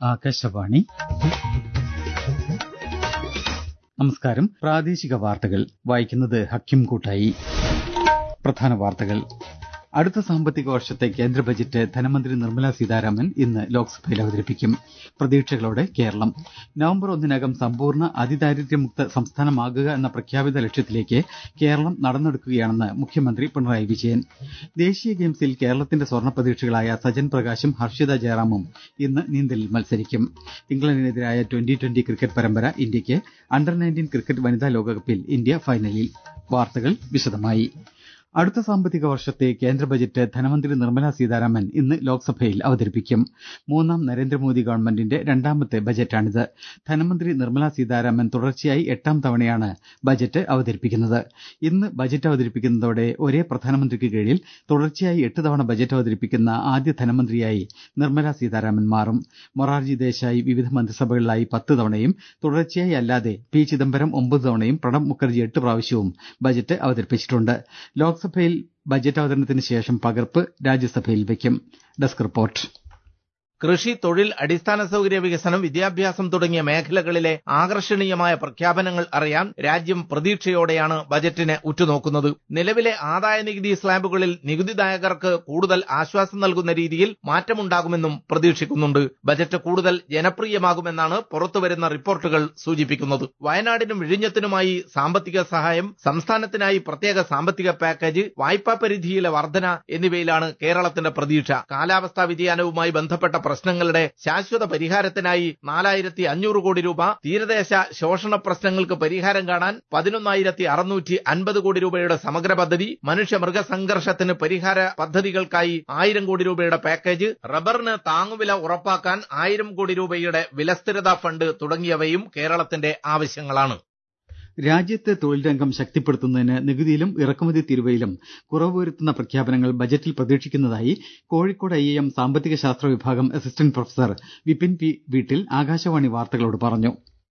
ആകാശവാണി നമസ്കാരം പ്രാദേശിക വാർത്തകൾ വായിക്കുന്നത് ഹക്കിം കൂട്ടായി പ്രധാന വാർത്തകൾ അടുത്ത സാമ്പത്തിക വർഷത്തെ കേന്ദ്ര ബജറ്റ് ധനമന്ത്രി നിർമ്മലാ സീതാരാമൻ ഇന്ന് ലോക്സഭയിൽ അവതരിപ്പിക്കും പ്രതീക്ഷകളോടെ കേരളം നവംബർ ഒന്നിനകം സമ്പൂർണ്ണ അതിദാരിദ്ര്യമുക്ത സംസ്ഥാനമാകുക എന്ന പ്രഖ്യാപിത ലക്ഷ്യത്തിലേക്ക് കേരളം നടന്നെടുക്കുകയാണെന്ന് മുഖ്യമന്ത്രി പിണറായി വിജയൻ ദേശീയ ഗെയിംസിൽ കേരളത്തിന്റെ സ്വർണ്ണ പ്രതീക്ഷകളായ സജൻ പ്രകാശും ഹർഷിത ജയറാമും ഇന്ന് നീന്തലിൽ മത്സരിക്കും ഇംഗ്ലണ്ടിനെതിരായ ട്വന്റി ട്വന്റി ക്രിക്കറ്റ് പരമ്പര ഇന്ത്യയ്ക്ക് അണ്ടർ നയൻറ്റീൻ ക്രിക്കറ്റ് വനിതാ ലോകകപ്പിൽ ഇന്ത്യ ഫൈനലിൽ വാർത്തകൾ വിശദമായി അടുത്ത സാമ്പത്തിക വർഷത്തെ കേന്ദ്ര ബജറ്റ് ധനമന്ത്രി നിർമ്മലാ സീതാരാമൻ ഇന്ന് ലോക്സഭയിൽ അവതരിപ്പിക്കും മൂന്നാം നരേന്ദ്രമോദി ഗവൺമെന്റിന്റെ രണ്ടാമത്തെ ബജറ്റാണിത് ധനമന്ത്രി നിർമ്മലാ സീതാരാമൻ തുടർച്ചയായി എട്ടാം തവണയാണ് ബജറ്റ് അവതരിപ്പിക്കുന്നത് ഇന്ന് ബജറ്റ് അവതരിപ്പിക്കുന്നതോടെ ഒരേ പ്രധാനമന്ത്രിക്ക് കീഴിൽ തുടർച്ചയായി എട്ട് തവണ ബജറ്റ് അവതരിപ്പിക്കുന്ന ആദ്യ ധനമന്ത്രിയായി നിർമ്മലാ സീതാരാമൻ മാറും മൊറാർജി ദേശായി വിവിധ മന്ത്രിസഭകളിലായി പത്ത് തവണയും തുടർച്ചയായി അല്ലാതെ പി ചിദംബരം ഒമ്പത് തവണയും പ്രണബ് മുഖർജി എട്ട് പ്രാവശ്യവും ബജറ്റ് അവതരിപ്പിച്ചിട്ടുണ്ട് ലോക്സഭയിൽ ബജറ്റ് അവതരണത്തിന് ശേഷം പകർപ്പ് രാജ്യസഭയിൽ വയ്ക്കും ഡെസ്ക് റിപ്പോർട്ട് കൃഷി തൊഴിൽ അടിസ്ഥാന സൗകര്യ വികസനം വിദ്യാഭ്യാസം തുടങ്ങിയ മേഖലകളിലെ ആകർഷണീയമായ പ്രഖ്യാപനങ്ങൾ അറിയാൻ രാജ്യം പ്രതീക്ഷയോടെയാണ് ബജറ്റിനെ ഉറ്റുനോക്കുന്നത് നിലവിലെ ആദായ നികുതി സ്ലാബുകളിൽ നികുതിദായകർക്ക് കൂടുതൽ ആശ്വാസം നൽകുന്ന രീതിയിൽ മാറ്റമുണ്ടാകുമെന്നും പ്രതീക്ഷിക്കുന്നുണ്ട് ബജറ്റ് കൂടുതൽ ജനപ്രിയമാകുമെന്നാണ് പുറത്തുവരുന്ന റിപ്പോർട്ടുകൾ സൂചിപ്പിക്കുന്നത് വയനാടിനും വിഴിഞ്ഞത്തിനുമായി സാമ്പത്തിക സഹായം സംസ്ഥാനത്തിനായി പ്രത്യേക സാമ്പത്തിക പാക്കേജ് വായ്പാ പരിധിയിലെ വർധന എന്നിവയിലാണ് കേരളത്തിന്റെ പ്രതീക്ഷ കാലാവസ്ഥാ വ്യതിയാനവുമായി ബന്ധപ്പെട്ട പ്രശ്നങ്ങളുടെ ശാശ്വത പരിഹാരത്തിനായി നാലായിരത്തി അഞ്ഞൂറ് കോടി രൂപ തീരദേശ ശോഷണ പ്രശ്നങ്ങൾക്ക് പരിഹാരം കാണാൻ പതിനൊന്നായിരത്തി അറുന്നൂറ്റി അൻപത് കോടി രൂപയുടെ സമഗ്ര പദ്ധതി മനുഷ്യ മൃഗ സംഘർഷത്തിന് പരിഹാര പദ്ധതികൾക്കായി ആയിരം കോടി രൂപയുടെ പാക്കേജ് റബ്ബറിന് താങ്ങുവില ഉറപ്പാക്കാൻ ആയിരം കോടി രൂപയുടെ വിലസ്ഥിരതാ ഫണ്ട് തുടങ്ങിയവയും കേരളത്തിന്റെ ആവശ്യങ്ങളാണ് രാജ്യത്തെ തൊഴിൽ രംഗം ശക്തിപ്പെടുത്തുന്നതിന് നികുതിയിലും ഇറക്കുമതി തീരുവയിലും കുറവ് വരുത്തുന്ന പ്രഖ്യാപനങ്ങൾ ബജറ്റിൽ പ്രതീക്ഷിക്കുന്നതായി കോഴിക്കോട് ഐ എം സാമ്പത്തിക ശാസ്ത്ര വിഭാഗം അസിസ്റ്റന്റ് പ്രൊഫസർ വിപിൻ പി വീട്ടിൽ ആകാശവാണി വാർത്തകളോട് പറഞ്ഞു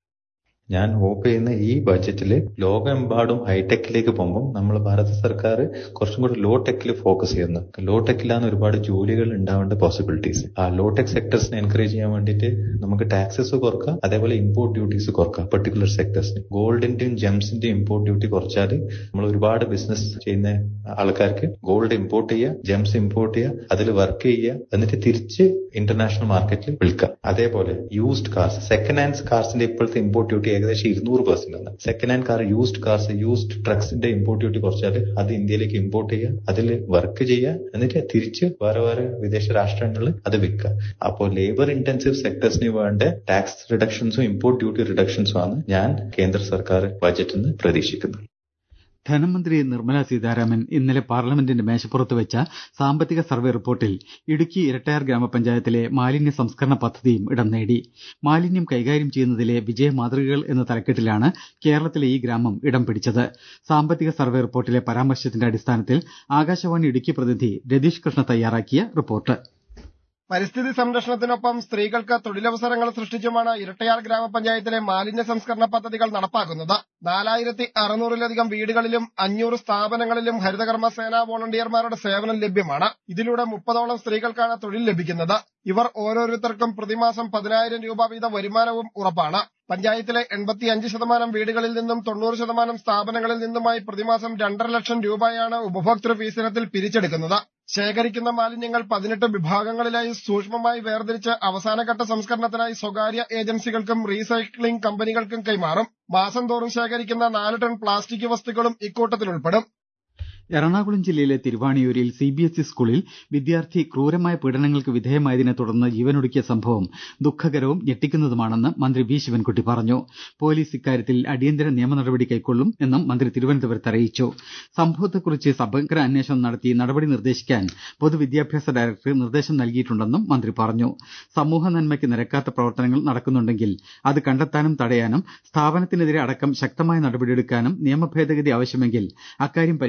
ഞാൻ ഹോപ്പ് ചെയ്യുന്ന ഈ ബജറ്റിൽ ലോകമെമ്പാടും ഹൈടെക്കിലേക്ക് പോകുമ്പോൾ നമ്മൾ ഭാരത സർക്കാർ കുറച്ചും കൂടി ലോ ടെക്കിൽ ഫോക്കസ് ചെയ്യുന്നു ലോ ടെക്കിലാണ് ഒരുപാട് ജോലികൾ ഉണ്ടാവേണ്ട പോസിബിലിറ്റീസ് ആ ലോ ടെക് സെക്ടേഴ്സിനെ എൻകറേജ് ചെയ്യാൻ വേണ്ടിയിട്ട് നമുക്ക് ടാക്സസ് കുറക്കാം അതേപോലെ ഇമ്പോർട്ട് ഡ്യൂട്ടീസ് കുറക്കാം പെർട്ടിക്കുലർ സെക്ടേഴ്സിന് ഗോൾഡിന്റെയും ജെംസിന്റെയും ഇമ്പോർട്ട് ഡ്യൂട്ടി കുറച്ചാൽ നമ്മൾ ഒരുപാട് ബിസിനസ് ചെയ്യുന്ന ആൾക്കാർക്ക് ഗോൾഡ് ഇമ്പോർട്ട് ചെയ്യുക ജെംസ് ഇമ്പോർട്ട് ചെയ്യുക അതിൽ വർക്ക് ചെയ്യുക എന്നിട്ട് തിരിച്ച് ഇന്റർനാഷണൽ മാർക്കറ്റിൽ വിൽക്കാം അതേപോലെ യൂസ്ഡ് കാർസ് സെക്കൻഡ് ഹാൻഡ് കാർസിന്റെ ഇപ്പോഴത്തെ ഇമ്പോർട്ട് ഡ്യൂട്ടി ഏകദേശം ഇരുന്നൂറ് പെർസെന്റ് ആണ് second hand car used cars used ട്രക്സിന്റെ ഇമ്പോർട്ട് ഡ്യൂട്ടി കുറച്ചാൽ അത് ഇന്ത്യയിലേക്ക് ഇമ്പോർട്ട് ചെയ്യുക അതിൽ വർക്ക് ചെയ്യുക എന്നിട്ട് തിരിച്ച് വേറെ വേറെ വിദേശ രാഷ്ട്രങ്ങളിൽ അത് വിൽക്കുക അപ്പോൾ ലേബർ ഇന്റൻസീവ് സെക്ടേഴ്സിന് വേണ്ട ടാക്സ് റിഡക്ഷൻസും ഇമ്പോർട്ട് ഡ്യൂട്ടി റിഡക്ഷൻസും ആണ് ഞാൻ കേന്ദ്ര സർക്കാർ ബജറ്റിൽ നിന്ന് പ്രതീക്ഷിക്കുന്നത് ധനമന്ത്രി നിർമ്മലാ സീതാരാമൻ ഇന്നലെ പാർലമെന്റിന്റെ മേശപ്പുറത്ത് വെച്ച സാമ്പത്തിക സർവേ റിപ്പോർട്ടിൽ ഇടുക്കി ഇരട്ടയാർ ഗ്രാമപഞ്ചായത്തിലെ മാലിന്യ സംസ്കരണ പദ്ധതിയും ഇടം നേടി മാലിന്യം കൈകാര്യം ചെയ്യുന്നതിലെ വിജയ മാതൃകകൾ എന്ന തലക്കെട്ടിലാണ് കേരളത്തിലെ ഈ ഗ്രാമം ഇടം പിടിച്ചത് സാമ്പത്തിക സർവേ റിപ്പോർട്ടിലെ പരാമർശത്തിന്റെ അടിസ്ഥാനത്തിൽ ആകാശവാണി ഇടുക്കി പ്രതിനിധി രതീഷ് കൃഷ്ണ തയ്യാറാക്കിയ റിപ്പോർട്ട് പരിസ്ഥിതി സംരക്ഷണത്തിനൊപ്പം സ്ത്രീകൾക്ക് തൊഴിലവസരങ്ങൾ സൃഷ്ടിച്ചുമാണ് ഇരട്ടയാർ ഗ്രാമപഞ്ചായത്തിലെ മാലിന്യ സംസ്കരണ പദ്ധതികൾ നടപ്പാക്കുന്നത് നാലായിരത്തി അറുന്നൂറിലധികം വീടുകളിലും അഞ്ഞൂറ് സ്ഥാപനങ്ങളിലും ഹരിതകർമ്മ സേനാ വോളണ്ടിയർമാരുടെ സേവനം ലഭ്യമാണ് ഇതിലൂടെ മുപ്പതോളം സ്ത്രീകൾക്കാണ് തൊഴിൽ ലഭിക്കുന്നത് ഇവർ ഓരോരുത്തർക്കും പ്രതിമാസം പതിനായിരം രൂപ വീതം വരുമാനവും ഉറപ്പാണ് പഞ്ചായത്തിലെ എൺപത്തിയഞ്ച് ശതമാനം വീടുകളിൽ നിന്നും തൊണ്ണൂറ് ശതമാനം സ്ഥാപനങ്ങളിൽ നിന്നുമായി പ്രതിമാസം രണ്ടര ലക്ഷം രൂപയാണ് ഉപഭോക്തൃ ഫീസിനത്തിൽ പിരിച്ചെടുക്കുന്നത് ശേഖരിക്കുന്ന മാലിന്യങ്ങൾ പതിനെട്ട് വിഭാഗങ്ങളിലായി സൂക്ഷ്മമായി വേർതിരിച്ച് അവസാനഘട്ട സംസ്കരണത്തിനായി സ്വകാര്യ ഏജൻസികൾക്കും റീസൈക്ലിംഗ് കമ്പനികൾക്കും കൈമാറും മാസം തോറും ശേഖരിക്കുന്ന നാല് ടൺ പ്ലാസ്റ്റിക് വസ്തുക്കളും ഇക്കൂട്ടത്തിൽ ഉൾപ്പെടും എറണാകുളം ജില്ലയിലെ തിരുവാണിയൂരിൽ സി ബി എസ് ഇ സ്കൂളിൽ വിദ്യാർത്ഥി ക്രൂരമായ പീഡനങ്ങൾക്ക് വിധേയമായതിനെ തുടർന്ന് ജീവനൊടുക്കിയ സംഭവം ദുഃഖകരവും ഞെട്ടിക്കുന്നതുമാണെന്ന് മന്ത്രി വി ശിവൻകുട്ടി പറഞ്ഞു പോലീസ് ഇക്കാര്യത്തിൽ അടിയന്തര നിയമ നടപടി കൈക്കൊള്ളും എന്നും മന്ത്രി തിരുവനന്തപുരത്ത് അറിയിച്ചു സംഭവത്തെക്കുറിച്ച് സമഗ്ര അന്വേഷണം നടത്തി നടപടി നിർദ്ദേശിക്കാൻ പൊതുവിദ്യാഭ്യാസ ഡയറക്ടർ നിർദ്ദേശം നൽകിയിട്ടുണ്ടെന്നും മന്ത്രി പറഞ്ഞു സമൂഹ നന്മയ്ക്ക് നിരക്കാത്ത പ്രവർത്തനങ്ങൾ നടക്കുന്നുണ്ടെങ്കിൽ അത് കണ്ടെത്താനും തടയാനും സ്ഥാപനത്തിനെതിരെ അടക്കം ശക്തമായ നടപടിയെടുക്കാനും നിയമ ഭേദഗതി ആവശ്യമെങ്കിൽ അക്കാര്യം പരിഗണിക്കുമെന്നും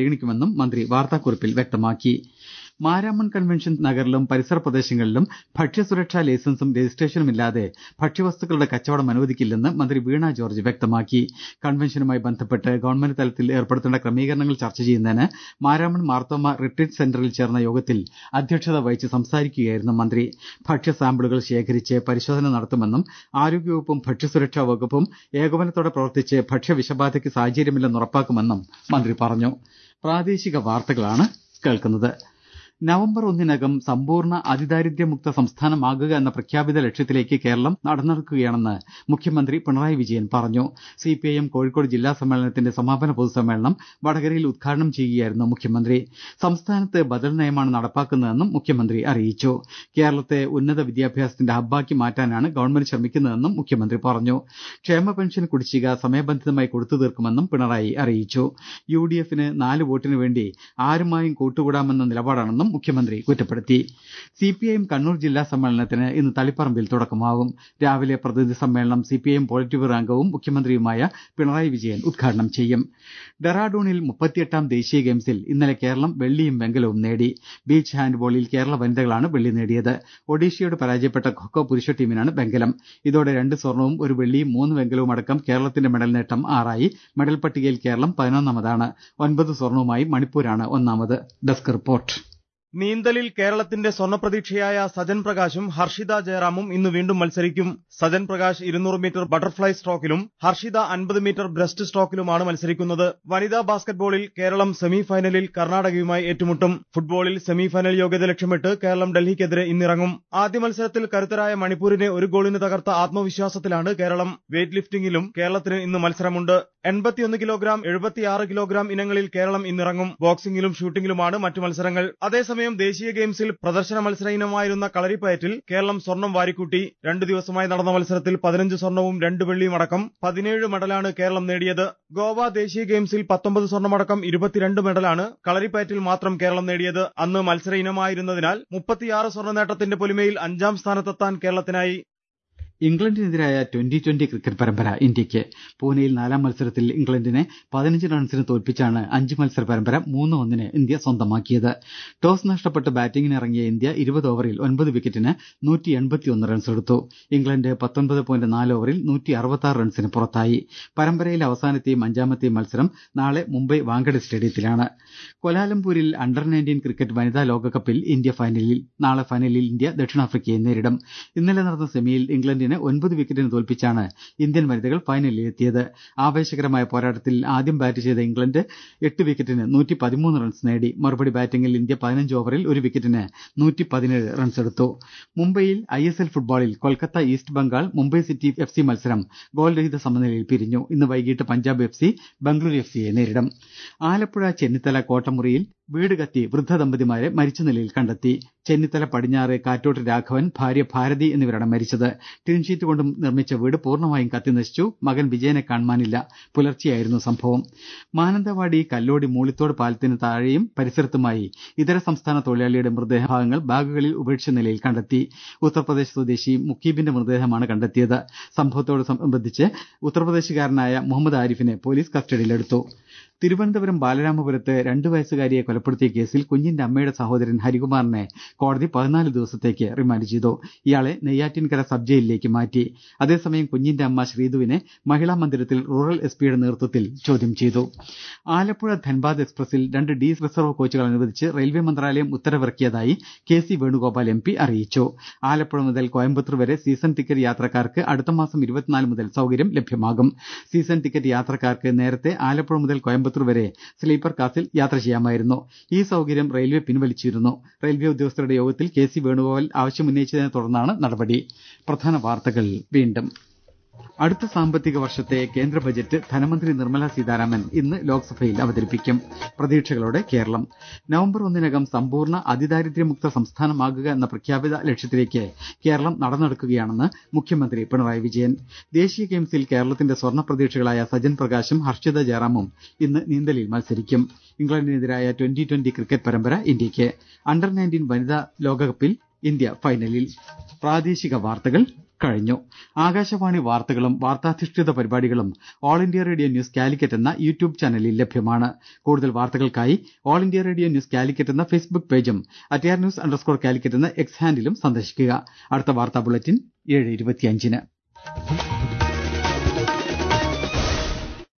നടപ്പാക്കുമെന്നും മന്ത്രി വാർത്താക്കുറിപ്പിൽ വ്യക്തമാക്കി മാരാമൺ കൺവെൻഷൻ നഗറിലും പരിസര പ്രദേശങ്ങളിലും ഭക്ഷ്യസുരക്ഷാ ലൈസൻസും രജിസ്ട്രേഷനുമില്ലാതെ ഭക്ഷ്യവസ്തുക്കളുടെ കച്ചവടം അനുവദിക്കില്ലെന്ന് മന്ത്രി വീണ ജോർജ് വ്യക്തമാക്കി കൺവെൻഷനുമായി ബന്ധപ്പെട്ട് ഗവൺമെന്റ് തലത്തിൽ ഏർപ്പെടുത്തേണ്ട ക്രമീകരണങ്ങൾ ചർച്ച ചെയ്യുന്നതിന് മാരാമൺ മാർത്തോമ റിട്രീറ്റ് സെന്ററിൽ ചേർന്ന യോഗത്തിൽ അധ്യക്ഷത വഹിച്ച് സംസാരിക്കുകയായിരുന്നു മന്ത്രി ഭക്ഷ്യ സാമ്പിളുകൾ ശേഖരിച്ച് പരിശോധന നടത്തുമെന്നും ആരോഗ്യവകുപ്പും ഭക്ഷ്യസുരക്ഷാ വകുപ്പും ഏകോപനത്തോടെ പ്രവർത്തിച്ച് ഭക്ഷ്യവിഷബാധയ്ക്ക് സാഹചര്യമില്ലെന്ന് ഉറപ്പാക്കുമെന്നും മന്ത്രി പറഞ്ഞു പ്രാദേശിക വാർത്തകളാണ് കേൾക്കുന്നത് നവംബർ ഒന്നിനകം സമ്പൂർണ്ണ അതിദാരിദ്ര്യമുക്ത സംസ്ഥാനമാകുക എന്ന പ്രഖ്യാപിത ലക്ഷ്യത്തിലേക്ക് കേരളം നടന്നെടുക്കുകയാണെന്ന് മുഖ്യമന്ത്രി പിണറായി വിജയൻ പറഞ്ഞു സിപിഐഎം കോഴിക്കോട് ജില്ലാ സമ്മേളനത്തിന്റെ സമാപന പൊതുസമ്മേളനം വടകരയിൽ ഉദ്ഘാടനം ചെയ്യുകയായിരുന്നു മുഖ്യമന്ത്രി സംസ്ഥാനത്ത് ബദൽ നയമാണ് നടപ്പാക്കുന്നതെന്നും മുഖ്യമന്ത്രി അറിയിച്ചു കേരളത്തെ ഉന്നത വിദ്യാഭ്യാസത്തിന്റെ ഹബ്ബാക്കി മാറ്റാനാണ് ഗവൺമെന്റ് ശ്രമിക്കുന്നതെന്നും മുഖ്യമന്ത്രി പറഞ്ഞു ക്ഷേമ പെൻഷൻ കുടിശ്ശിക സമയബന്ധിതമായി കൊടുത്തു തീർക്കുമെന്നും പിണറായി അറിയിച്ചു യു ഡി എഫിന് നാല് വോട്ടിനു വേണ്ടി ആരുമായും കൂട്ടുകൂടാമെന്ന നിലപാടാണെന്നും മുഖ്യമന്ത്രി കുറ്റപ്പെടുത്തി സിപിഐഎം കണ്ണൂർ ജില്ലാ സമ്മേളനത്തിന് ഇന്ന് തളിപ്പറമ്പിൽ തുടക്കമാകും രാവിലെ പ്രതിനിധി സമ്മേളനം സിപിഐഎം പോളിറ്റ് ബ്യൂറോ അംഗവും മുഖ്യമന്ത്രിയുമായ പിണറായി വിജയൻ ഉദ്ഘാടനം ചെയ്യും ഡെറാഡൂണിൽ മുപ്പത്തിയെട്ടാം ദേശീയ ഗെയിംസിൽ ഇന്നലെ കേരളം വെള്ളിയും വെങ്കലവും നേടി ബീച്ച് ഹാൻഡ്ബോളിൽ കേരള വനിതകളാണ് വെള്ളി നേടിയത് ഒഡീഷയോട് പരാജയപ്പെട്ട ഖൊഖോ പുരുഷ ടീമിനാണ് വെങ്കലം ഇതോടെ രണ്ട് സ്വർണവും ഒരു വെള്ളിയും മൂന്ന് വെങ്കലവും അടക്കം കേരളത്തിന്റെ മെഡൽ നേട്ടം ആറായി മെഡൽ പട്ടികയിൽ കേരളം പതിനൊന്നാമതാണ് ഒൻപത് സ്വർണവുമായി മണിപ്പൂരാണ് ഒന്നാമത് ഡെസ്ക് റിപ്പോർട്ട് നീന്തലിൽ കേരളത്തിന്റെ സ്വർണ്ണപ്രതീക്ഷയായ സജൻ പ്രകാശും ഹർഷിത ജയറാമും ഇന്ന് വീണ്ടും മത്സരിക്കും സജൻ പ്രകാശ് ഇരുന്നൂറ് മീറ്റർ ബട്ടർഫ്ലൈ സ്ട്രോക്കിലും ഹർഷിത അൻപത് മീറ്റർ ബ്രസ്റ്റ് സ്ട്രോക്കിലുമാണ് മത്സരിക്കുന്നത് വനിതാ ബാസ്കറ്റ്ബോളിൽ കേരളം സെമി ഫൈനലിൽ കർണാടകയുമായി ഏറ്റുമുട്ടും ഫുട്ബോളിൽ സെമി ഫൈനൽ യോഗ്യത ലക്ഷ്യമിട്ട് കേരളം ഡൽഹിക്കെതിരെ ഇന്നിറങ്ങും ആദ്യ മത്സരത്തിൽ കരുത്തരായ മണിപ്പൂരിനെ ഒരു ഗോളിന് തകർത്ത ആത്മവിശ്വാസത്തിലാണ് കേരളം വെയ്റ്റ് ലിഫ്റ്റിംഗിലും കേരളത്തിന് ഇന്ന് മത്സരമുണ്ട് എൺപത്തിയൊന്ന് കിലോഗ്രാം എഴുപത്തിയാറ് കിലോഗ്രാം ഇനങ്ങളിൽ കേരളം ഇന്നിറങ്ങും ബോക്സിംഗിലും ഷൂട്ടിംഗിലുമാണ് മറ്റു മത്സരങ്ങൾ അതേസമയം ദേശീയ ഗെയിംസിൽ പ്രദർശന മത്സര ഇനമായിരുന്ന കളരിപ്പയറ്റിൽ കേരളം സ്വർണം വാരിക്കൂട്ടി രണ്ടു ദിവസമായി നടന്ന മത്സരത്തിൽ പതിനഞ്ച് സ്വർണവും രണ്ട് വെള്ളിയും അടക്കം പതിനേഴ് മെഡലാണ് കേരളം നേടിയത് ഗോവ ദേശീയ ഗെയിംസിൽ പത്തൊമ്പത് സ്വർണമടക്കം ഇരുപത്തിരണ്ട് മെഡലാണ് കളരിപ്പയറ്റിൽ മാത്രം കേരളം നേടിയത് അന്ന് മത്സര ഇനമായിരുന്നതിനാൽ മുപ്പത്തിയാറ് സ്വർണ്ണ നേട്ടത്തിന്റെ പൊലിമയിൽ അഞ്ചാം സ്ഥാനത്തെത്താൻ കേരളത്തിനായി ഇംഗ്ലണ്ടിനെതിരായ ട്വന്റി ട്വന്റി ക്രിക്കറ്റ് പരമ്പര ഇന്ത്യയ്ക്ക് പൂനെയിൽ നാലാം മത്സരത്തിൽ ഇംഗ്ലണ്ടിനെ പതിനഞ്ച് റൺസിന് തോൽപ്പിച്ചാണ് അഞ്ച് മത്സര പരമ്പര മൂന്ന് ഒന്നിന് ഇന്ത്യ സ്വന്തമാക്കിയത് ടോസ് നഷ്ടപ്പെട്ട് ബാറ്റിംഗിനിറങ്ങിയ ഇന്ത്യ ഇരുപത് ഓവറിൽ ഒൻപത് വിക്കറ്റിന് നൂറ്റി എൺപത്തിയൊന്ന് റൺസ് എടുത്തു ഇംഗ്ലണ്ട് പത്തൊൻപത് പോയിന്റ് നാല് ഓവറിൽ നൂറ്റി അറുപത്തി റൺസിന് പുറത്തായി പരമ്പരയിലെ അവസാനത്തെയും അഞ്ചാമത്തെയും മത്സരം നാളെ മുംബൈ വാങ്കഡെ സ്റ്റേഡിയത്തിലാണ് കൊലാലംപൂരിൽ അണ്ടർ നയൻറ്റീൻ ക്രിക്കറ്റ് വനിതാ ലോകകപ്പിൽ ഇന്ത്യ ഫൈനലിൽ നാളെ ഫൈനലിൽ ഇന്ത്യ ദക്ഷിണാഫ്രിക്കയെ നേരിടും ഇന്നലെ നടന്ന സെമിയിൽ ഇംഗ്ലണ്ടിനെ ഒൻപത് വിക്കറ്റിന് തോൽപ്പിച്ചാണ് ഇന്ത്യൻ വനിതകൾ ഫൈനലിലെത്തിയത് ആവേശകരമായ പോരാട്ടത്തിൽ ആദ്യം ബാറ്റ് ചെയ്ത ഇംഗ്ലണ്ട് എട്ട് വിക്കറ്റിന് നൂറ്റി പതിമൂന്ന് റൺസ് നേടി മറുപടി ബാറ്റിംഗിൽ ഇന്ത്യ പതിനഞ്ച് ഓവറിൽ ഒരു വിക്കറ്റിന് നൂറ്റി പതിനേഴ് റൺസ് എടുത്തു മുംബൈയിൽ ഐ എസ് എൽ ഫുട്ബോളിൽ Kolkata East Bengal Mumbai City F C മത്സരം ഗോൾരഹിത സമനിലയിൽ പിരിഞ്ഞു ഇന്ന് വൈകിട്ട് Punjab F C Bengaluru F സിയെ നേരിടും ആലപ്പുഴ ചെന്നിത്തല കോട്ടമുറിയിൽ വീട് കത്തി വൃദ്ധ ദമ്പതിമാരെ മരിച്ച നിലയിൽ കണ്ടെത്തി ചെന്നിത്തല പടിഞ്ഞാറ് കാറ്റോട്ട് രാഘവൻ ഭാര്യ ഭാരതി എന്നിവരാണ് മരിച്ചത് ടിൻഷീറ്റ് കൊണ്ട് നിർമ്മിച്ച വീട് പൂർണ്ണമായും കത്തിനശിച്ചു മകൻ വിജയനെ കാണുവാനില്ല പുലർച്ചെയായിരുന്നു സംഭവം മാനന്തവാടി കല്ലോടി മൂളിത്തോട് പാലത്തിന് താഴെയും പരിസരത്തുമായി ഇതര സംസ്ഥാന തൊഴിലാളിയുടെ മൃതദേഹഭാഗങ്ങൾ ബാഗുകളിൽ ഉപേക്ഷിച്ച നിലയിൽ കണ്ടെത്തി ഉത്തർപ്രദേശ് സ്വദേശി മുക്കീബിന്റെ മൃതദേഹമാണ് കണ്ടെത്തിയത് സംഭവത്തോട് സംബന്ധിച്ച് ഉത്തർപ്രദേശുകാരനായ മുഹമ്മദ് ആരിഫിനെ പോലീസ് കസ്റ്റഡിയിലെടുത്തു തിരുവനന്തപുരം ബാലരാമപുരത്ത് രണ്ടു വയസ്സുകാരിയെ കൊലപ്പെടുത്തിയ കേസിൽ കുഞ്ഞിന്റെ അമ്മയുടെ സഹോദരൻ ഹരികുമാറിനെ കോടതി പതിനാല് ദിവസത്തേക്ക് റിമാൻഡ് ചെയ്തു ഇയാളെ നെയ്യാറ്റിൻകര സബ് ജയിലിലേക്ക് മാറ്റി അതേസമയം കുഞ്ഞിന്റെ അമ്മ ശ്രീധുവിനെ മഹിളാ മന്ദിരത്തിൽ റൂറൽ എസ് പിയുടെ നേതൃത്വത്തിൽ ചോദ്യം ചെയ്തു ആലപ്പുഴ ധൻബാദ് എക്സ്പ്രസിൽ രണ്ട് ഡി റിസർവ് കോച്ചുകൾ അനുവദിച്ച് റെയിൽവേ മന്ത്രാലയം ഉത്തരവിറക്കിയതായി K C Venugopal M P അറിയിച്ചു ആലപ്പുഴ മുതൽ കോയമ്പത്തൂർ വരെ സീസൺ ടിക്കറ്റ് യാത്രക്കാർക്ക് അടുത്ത മാസം ഇരുപത്തിനാല് മുതൽ സൌകര്യം ലഭ്യമാകും സീസൺ ടിക്കറ്റ് യാത്രക്കാർക്ക് നേരത്തെ ആലപ്പുഴ മുതൽ കോയമ്പത്തൂർ വരെ സ്ലീപ്പർ ക്ലാസിൽ യാത്ര ചെയ്യാമായിരുന്നു ഈ സൌകര്യം റെയിൽവേ പിൻവലിച്ചിരുന്നു റെയിൽവേ ഉദ്യോഗസ്ഥരുടെ യോഗത്തിൽ കെ സി വേണുഗോപാൽ ആവശ്യമുന്നയിച്ചതിനെ തുടർന്നാണ് നടപടി പ്രധാന വാർത്തകൾ വീണ്ടും അടുത്ത സാമ്പത്തിക വർഷത്തെ കേന്ദ്ര ബജറ്റ് ധനമന്ത്രി നിർമ്മല സീതാരാമൻ ഇന്ന് ലോക്സഭയിൽ അവതരിപ്പിക്കും പ്രതീക്ഷകളോടെ കേരളം നവംബർ ഒന്നിനകം സമ്പൂർണ്ണ അതിദാരിദ്ര്യമുക്ത സംസ്ഥാനമാകുക എന്ന പ്രഖ്യാപിത ലക്ഷ്യത്തിലേക്ക് കേരളം നടന്നെടുക്കുകയാണെന്ന് മുഖ്യമന്ത്രി പിണറായി വിജയൻ ദേശീയ ഗെയിംസിൽ കേരളത്തിന്റെ സ്വർണ്ണ പ്രതീക്ഷകളായ സജൻ പ്രകാശും ഹർഷിത ജയറാമും ഇന്ന് നീന്തലിൽ മത്സരിക്കും ഇംഗ്ലണ്ടിനെതിരായ ട്വന്റി ട്വന്റി ക്രിക്കറ്റ് പരമ്പര ഇന്ത്യയ്ക്ക് അണ്ടർ നയൻറ്റീൻ വനിതാ ലോകകപ്പിൽ ഇന്ത്യ ഫൈനലിൽ പ്രാദേശിക വാർത്തകൾ കഴിഞ്ഞു ആകാശവാണി വാർത്തകളും വാർത്താധിഷ്ഠിത പരിപാടികളും All India Radio News Calicut എന്ന യൂട്യൂബ് ചാനലിൽ ലഭ്യമാണ് കൂടുതൽ വാർത്തകൾക്കായി All India Radio News Calicut എന്ന ഫേസ്ബുക്ക് പേജും at R news underscore Calicut എന്ന എക്സ് ഹാൻഡിലും സന്ദർശിക്കുക അടുത്ത വാർത്താ ബുള്ളറ്റിൻ ഏഴ് ഇരുപത്തിയഞ്ചിന്